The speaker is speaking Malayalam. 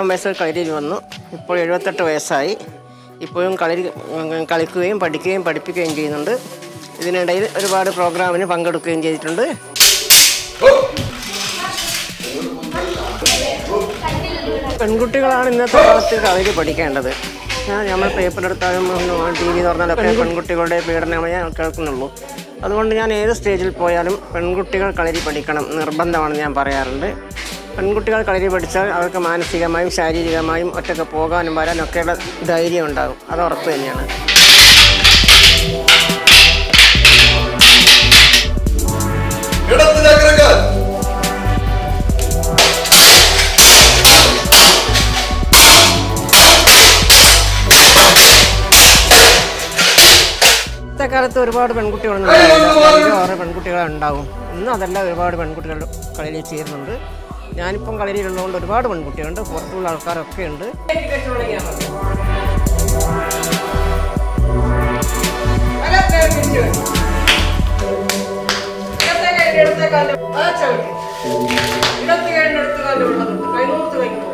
വയസ്സിൽ കളരിയിൽ വന്നു ഇപ്പോൾ എഴുപത്തെട്ട് വയസ്സായി ഇപ്പോഴും കളരി ഉം, കളിക്കുകയും പഠിക്കുകയും പഠിപ്പിക്കുകയും ചെയ്യുന്നുണ്ട് ഇതിനിടയിൽ ഒരുപാട് പ്രോഗ്രാമിന് പങ്കെടുക്കുകയും ചെയ്തിട്ടുണ്ട് പെൺകുട്ടികളാണ് ഇന്നത്തെ കാലത്ത് കളരി പഠിക്കേണ്ടത് ഞാൻ നമ്മൾ പേപ്പറെടുത്താലും ടി വി തുറന്നാലൊക്കെ പെൺകുട്ടികളുടെ പീഡനമേ ഞാൻ കേൾക്കുന്നുള്ളൂ അതുകൊണ്ട് ഞാൻ ഏത് സ്റ്റേജിൽ പോയാലും പെൺകുട്ടികൾ കളരി പഠിക്കണം നിർബന്ധമാണെന്ന് ഞാൻ പറയാറുണ്ട് പെൺകുട്ടികൾ കളരി പഠിച്ചാൽ അവർക്ക് മാനസികമായും ശാരീരികമായും ഒറ്റയ്ക്ക് പോകാനും വരാനും ഒക്കെയുള്ള ധൈര്യം ഉണ്ടാകും അത് ഉറപ്പ് തന്നെയാണ് ഇടത്ത് ചക്രക്കാർ ഇന്നത്തെ കാലത്ത് ഒരുപാട് പെൺകുട്ടികളൊന്നും ഉണ്ടാവില്ല. ആറ് പെൺകുട്ടികൾ ഉണ്ടാവും ഇന്നും അതല്ല ഒരുപാട് പെൺകുട്ടികൾ കളരിയിൽ ചേരുന്നുണ്ട് ഞാനിപ്പം കളരിയിലുള്ളതുകൊണ്ട് ഒരുപാട് പെൺകുട്ടികളുണ്ട് പുറത്തുള്ള ആൾക്കാരൊക്കെ ഉണ്ട് ഇടത്തെ കൈ എടുത്ത കാലം ആ ചവിട്ടി ഇടത്ത് കൈ എടുത്ത കാലം ഉള്ളത് കൈനൂർത്ത് വയ്ക്കണം